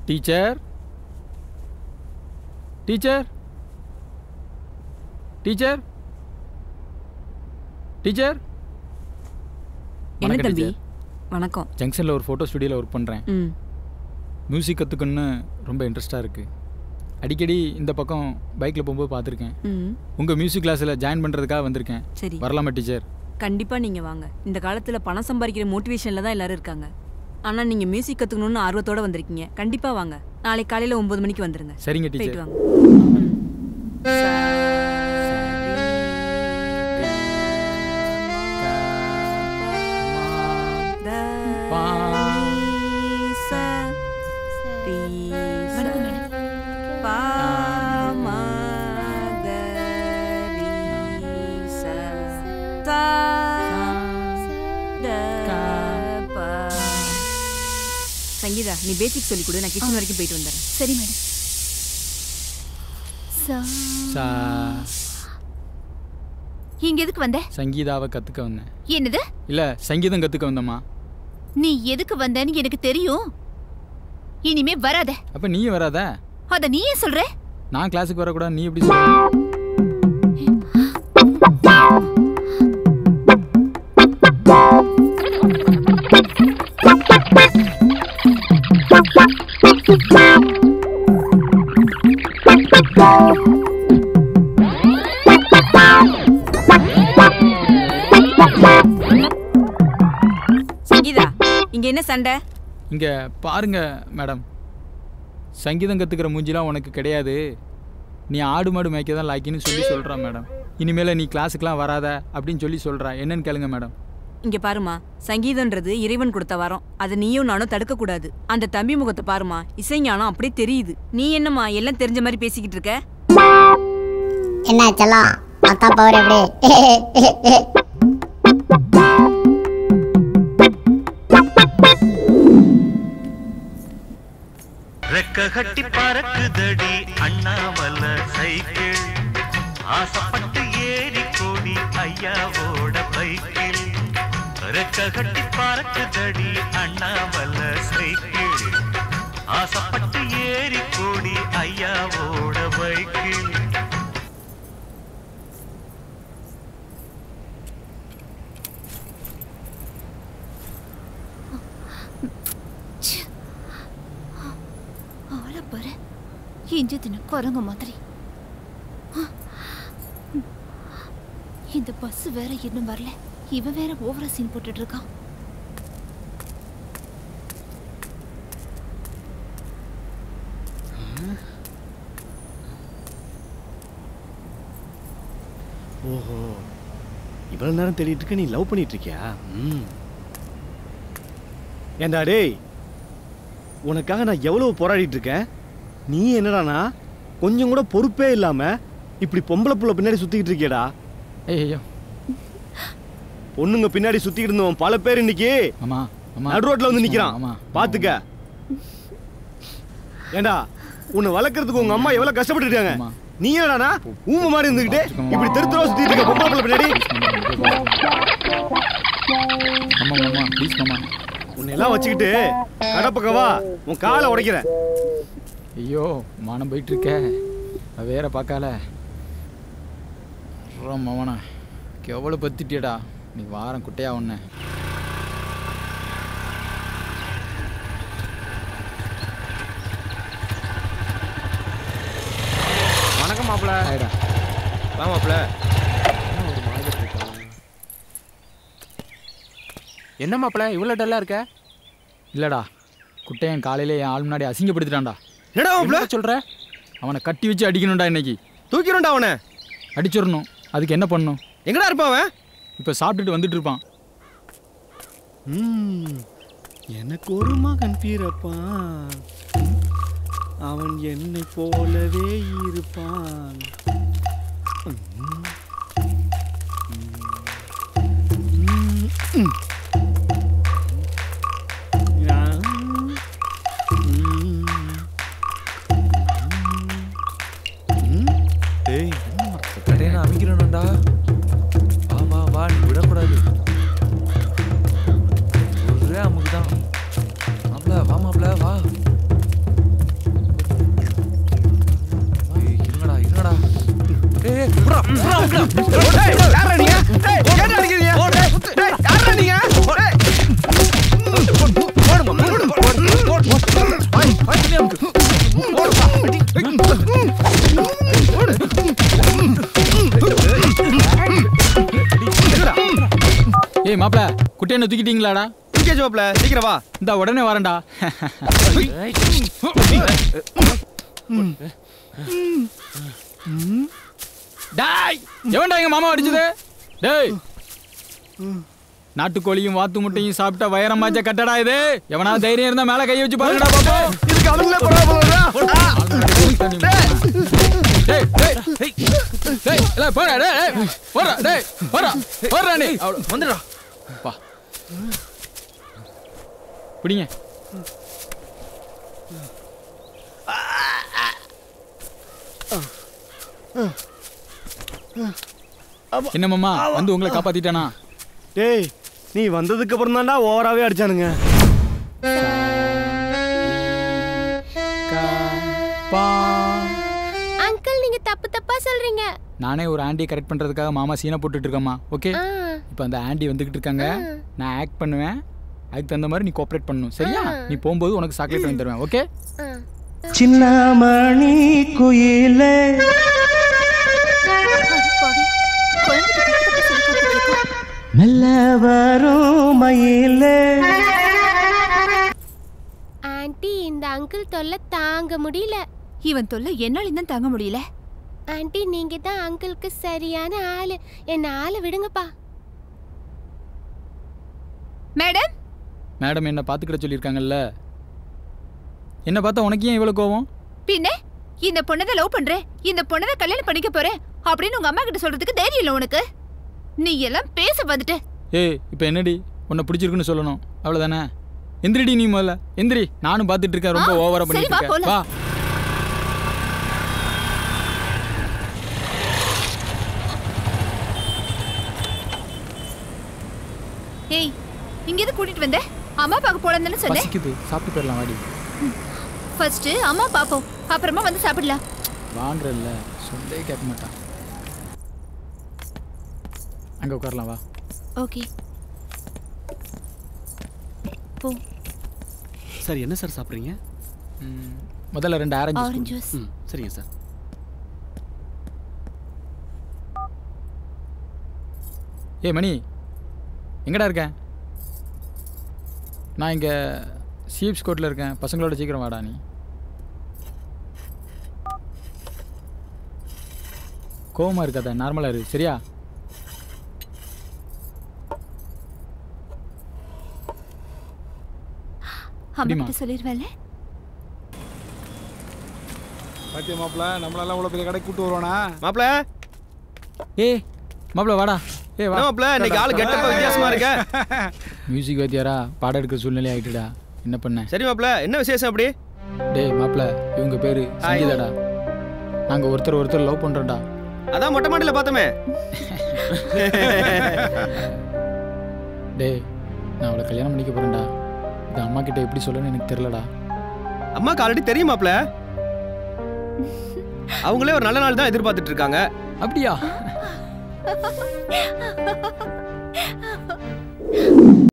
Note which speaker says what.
Speaker 1: Teacher teacher teacher teacher
Speaker 2: என்ன
Speaker 1: வணக்கம்
Speaker 2: தம்பி
Speaker 1: டீச்சர்.
Speaker 2: வணக்கம்
Speaker 1: ஜங்ஷனில் ஒரு ஃபோட்டோ ஸ்டுடியோவில் ஒர்க் பண்ணுறேன்
Speaker 2: ம்
Speaker 1: மியூசிக் கற்றுக்கணுன்னு ரொம்ப இன்ட்ரெஸ்ட்டாக இருக்குது அடிக்கடி இந்த பக்கம் பைக்கில் போகும்போது பார்த்துருக்கேன்
Speaker 2: ம்
Speaker 1: உங்கள் மியூசிக் கிளாஸில் ஜாயின் பண்ணுறதுக்காக வந்திருக்கேன்
Speaker 2: சரி
Speaker 1: வரலாமா டீச்சர்
Speaker 2: கண்டிப்பா நீங்க வாங்க இந்த காலத்துல பணம் சம்பாதிக்கிற மோட்டிவேஷன்ல தான் எல்லாரும் இருக்காங்க ஆனா நீங்க மியூசிக் கத்துக்கணும்னு ஆர்வத்தோட வந்திருக்கீங்க கண்டிப்பா வாங்க நாளைக்கு காலையில ஒன்பது மணிக்கு வந்துருங்க
Speaker 1: சரிங்க
Speaker 2: போயிட்டு
Speaker 1: டீச்சர்
Speaker 2: வாங்க
Speaker 3: வணக்கம் மேடம்
Speaker 2: சங்கீதா நீ பேசிக் சொல்லி கொடு நான் கிச்சன் வரைக்கும் போயிட்டு வந்துடுறேன்
Speaker 3: சரி மேடம் சா
Speaker 1: சா
Speaker 3: இங்க எதுக்கு வந்த
Speaker 1: சங்கீதாவை கற்றுக்க வந்தேன்
Speaker 3: என்னது
Speaker 1: இல்லை சங்கீதம் கற்றுக்க வந்தம்மா
Speaker 3: நீ எதுக்கு வந்தேன்னு எனக்கு தெரியும் இனிமே வராத
Speaker 1: அப்போ நீயும் வராத
Speaker 3: அத நீயே சொல்ற
Speaker 1: நான் கிளாஸுக்கு வரக்கூடாது நீ எப்படி சொல்ற
Speaker 2: சங்கீதா இங்க என்ன சண்டை
Speaker 1: இங்கே பாருங்க மேடம் சங்கீதம் கற்றுக்கிற மூஞ்சிலாம் உனக்கு கிடையாது நீ ஆடு மாடு மேய்க்க தான் லாக்கின்னு சொல்லி சொல்கிறா மேடம் இனிமேல் நீ கிளாஸுக்கெலாம் வராத அப்படின்னு சொல்லி சொல்கிறா என்னன்னு கேளுங்க மேடம்
Speaker 2: இங்க பாருமா சங்கீதம்ன்றது இறைவன் கொடுத்த வரம் அதை நீயும் நானும் தடுக்க கூடாது அந்த தம்பி முகத்தை பாருமா இசைஞானம் அப்படியே தெரியுது நீ என்னம்மா எல்லாம் தெரிஞ்ச மாதிரி பேசிக்கிட்டு இருக்க
Speaker 4: என்ன செல்லம் அக்கா பவர் எப்படி
Speaker 5: ரெக்க கட்டி பறக்குதடி அண்ணாமல சைக்கிள் ஆசைப்பட்டு ஏறி கோடி ஐயாவோட பைக்கிள் ரெக்க கட்டி பறக்குதடி அண்ணாமல சைக்கிள் ஆசைப்பட்டு ஏறி கோடி ஐயாவோட பைக்கிள்
Speaker 3: ஆள பாரு இஞ்சி தின குரங்கு மாதிரி ஆ. இந்த பஸ் வேற இன்னும் வரல இவன் வேற ஓவரா சீன் போட்டுட்டு இருக்கான்
Speaker 6: ஓஹோ இவ்வளவு நேரம் தேடிட்டு இருக்க நீ லவ் பண்ணிட்டு இருக்கியா ம் ஏண்டா டேய் உனக்காக நான் எவ்வளவு போராடிட்டு இருக்கேன் நீ என்னடானா கொஞ்சம் கூட பொறுப்பே இல்லாம இப்படி பொம்பளை புள்ள பின்னாடி சுத்திக்கிட்டு இருக்கியடா
Speaker 1: ஐயோ
Speaker 6: பொண்ணுங்க பின்னாடி சுத்திக்கிட்டு இருந்தவன் பல பேர் இன்னைக்கு
Speaker 1: ஆமா ஆமா
Speaker 6: நடு ரோட்ல வந்து நிக்கிறான்
Speaker 1: ஆமா
Speaker 6: பாத்துக்க ஏண்டா உன்னை வளர்க்கறதுக்கு உங்க அம்மா எவ்வளவு கஷ்டப்பட்டு இருக்காங்க
Speaker 1: ஆமா.
Speaker 6: நீ என்னடானா ஊம மாதிரி இருந்துகிட்டு இப்படி தெரு தெருவா சுத்திட்டு இருக்க பொம்பளை புள்ள பின்னாடி
Speaker 1: ஆமா மாமா ப்ளீஸ் மாமா
Speaker 6: உன்னை எல்லாம் வச்சுக்கிட்டு கடப்பக்கவா உன் காலை உடைக்கிறேன்
Speaker 1: ஐயோ மானம் போயிட்டு இருக்க அவ வேற பார்க்கால மாமனா எவ்வளோ பத்திட்டியடா நீ வாரம் குட்டையா ஒன்று
Speaker 7: வணக்கம் மாப்பிள
Speaker 1: ஆயிடா
Speaker 7: வா மாப்பிள என்ன மாப்பிள இவ்வளோ டல்லா இருக்க
Speaker 1: இல்லடா குட்டையன் காலையில என் ஆள் முன்னாடி அசிங்கப்படுத்திட்டான்டா
Speaker 6: என்னடா மாப்ள
Speaker 7: என்ன சொல்ற
Speaker 1: அவனை கட்டி வச்சு அடிக்கணும்டா இன்னைக்கு
Speaker 6: தூக்கிடும்டா அவனை
Speaker 1: அடிச்சிடணும் அதுக்கு என்ன பண்ணணும்
Speaker 6: எங்கடா இருப்பான் அவன்
Speaker 1: இப்போ சாப்பிட்டுட்டு வந்துட்டு இருப்பான்
Speaker 6: ம், எனக்கு ஒரு மகன் பிறப்பான் அவன் என்னை போலவே இருப்பான் ம், ம், ம். யா, ம், ம்.
Speaker 7: டேய் கடையை நான் அமைக்கிறேன்டா வா வா வா நீ விடக்கூடாது ஒரே அமுக்கு தான் மாப்பிள வா மாப்பிள வா
Speaker 1: ஏய் மாப்ள குட்டியான தூக்கிட்டீங்களாடா
Speaker 6: தூக்கியாச்சு மாப்ள சீக்கிரம் வா
Speaker 1: இந்த உடனே வரேன்டா டாய் எவன்டா எங்க மாமா அடிச்சது டேய் நாட்டுக்கோழியும் வாத்து முட்டையும் சாப்பிட்டா வயரமாச்ச கட்டடா இது எவனா தைரியம் இருந்தா மேல கைய வச்சு பாருங்கடா பாப்போம்
Speaker 6: இதுக்கு அவங்களே பரவாயில்ல
Speaker 1: டேய் டேய் டேய் டேய் இல்ல போடா டேய் டேய் போடா டேய் போடா போடா நீ
Speaker 7: வந்துடா
Speaker 1: பா பிடிங்க என்ன மாமா வந்து உங்களை காப்பாத்திட்டானா
Speaker 6: டேய் நீ வந்ததுக்கு அப்புறம் தான்டா ஓவராவே அடிச்சானுங்க
Speaker 1: பா
Speaker 8: அங்கிள் நீங்க தப்பு தப்பா சொல்றீங்க
Speaker 1: நானே ஒரு ஆண்டியை கரெக்ட் பண்றதுக்காக மாமா சீனை போட்டுட்டு இருக்கேம்மா ஓகே
Speaker 8: ஆ,
Speaker 1: இப்போ அந்த ஆண்டி வந்துகிட்டு இருக்காங்க நான் ஆக்ட் பண்ணுவேன் அதுக்கு தகுந்த மாதிரி நீ கோஆப்ரேட் பண்ணணும் சரியா நீ போகும்போது உனக்கு சாக்லேட் வாங்கி தருவேன் ஓகே
Speaker 8: ஆ.
Speaker 9: சின்னமணி குயிலே மெல்ல வரும் மயிலே
Speaker 8: ஆன்ட்டி இந்த அங்கிள் தொல்லை தாங்க முடியல
Speaker 3: இவன் தொல்லை என்னால தான் தாங்க முடியல
Speaker 8: ஆன்ட்டி நீங்க தான் அங்கிளுக்கு சரியான ஆளு என்ன ஆளை விடுங்கப்பா
Speaker 3: மேடம்
Speaker 1: மேடம் என்ன பார்த்துக்கிட சொல்லியிருக்காங்கல்ல என்ன பார்த்தா உனக்கு ஏன் இவ்வளோ கோவம்
Speaker 3: பின்ன இந்த பொண்ணதை லவ் பண்றேன் இந்த பொண்ணதை கல்யாணம் பண்ணிக்க போறேன் அப்படின்னு உங்க அம்மா கிட்ட சொல்றதுக்கு தைரியம் இல்லை உனக்கு நீ எல்லாம் பேச வந்துட்ட
Speaker 1: ஏய் இப்போ என்னடி உன்னை பிடிச்சிருக்குன்னு சொல்லணும் அவ்வளோதானே எந்திரிடி நீ முதல்ல எந்திரி நானும் பார்த்துட்டு இருக்கேன் ரொம்ப
Speaker 3: ஆ,
Speaker 1: ஓவரா
Speaker 3: சரி,
Speaker 1: பண்ணிட்டு
Speaker 3: வா,
Speaker 1: இருக்கேன்
Speaker 3: போலாம்.
Speaker 1: வா
Speaker 3: ஏய் இங்க எது கூட்டிட்டு வந்த அம்மா பார்க்க போலாம் தானே சொன்னேன்
Speaker 1: பசிக்குது சாப்பிட்டு போயிடலாம் வாடி
Speaker 3: ஃபர்ஸ்ட் அம்மா பாப்போம் அப்புறமா வந்து சாப்பிடலாம்
Speaker 1: வாங்குறல்ல சொல்லே கேட்க மாட்டான் அங்கே உட்காரலாம் வா
Speaker 3: ஓகே போ
Speaker 6: சார் என்ன சார் சாப்பிட்றீங்க
Speaker 1: ம், முதல்ல ரெண்டு ஆரஞ்சு
Speaker 3: ஆரஞ்சு ஜூஸ்
Speaker 6: ம் சரிங்க சார்
Speaker 1: ஏய் மணி எங்கடா இருக்க நான் இங்கே சீப்ஸ் கோட்டில் இருக்கேன் பசங்களோட சீக்கிரம் வாடா நீ கோவமா இருக்காத நார்மலாக இரு சரியா
Speaker 3: அம்மா
Speaker 1: அப்படிமா?
Speaker 3: கிட்ட சொல்லிடுவேன்ல
Speaker 10: பாத்தியா மாப்பிள நம்மளெல்லாம் இவ்வளோ பெரிய கடைக்கு கூட்டு வருவானா
Speaker 6: மாப்ள
Speaker 1: ஏய் மாப்பிள வாடா ஏய் வா
Speaker 6: என்ன மாப்ள இன்னைக்கு ஆளு கெட்டப்ப வித்தியாசமா இருக்க
Speaker 1: மியூசிக் வாத்தியாரா பாடம் எடுக்கிற சூழ்நிலை ஆயிட்டுடா என்ன பண்ண
Speaker 6: சரி மாப்ள என்ன விசேஷம் அப்படி
Speaker 1: டேய் மாப்பிள இவங்க பேரு சங்கீதாடா நாங்கள் ஒருத்தர் ஒருத்தர் லவ் பண்ணுறோம்டா
Speaker 6: அதான் மொட்டை மாடியில பார்த்தோமே
Speaker 1: டேய் நான் அவளை கல்யாணம் பண்ணிக்க போகிறேன்டா இது அம்மா கிட்ட எப்படி சொல்லணும்னு எனக்கு தெரிலடா
Speaker 6: அம்மாக்கு ஆல்ரெடி தெரியும் மாப்ள அவங்களே ஒரு நல்ல நாள் தான் எதிர்பார்த்துட்டு இருக்காங்க
Speaker 1: அப்படியா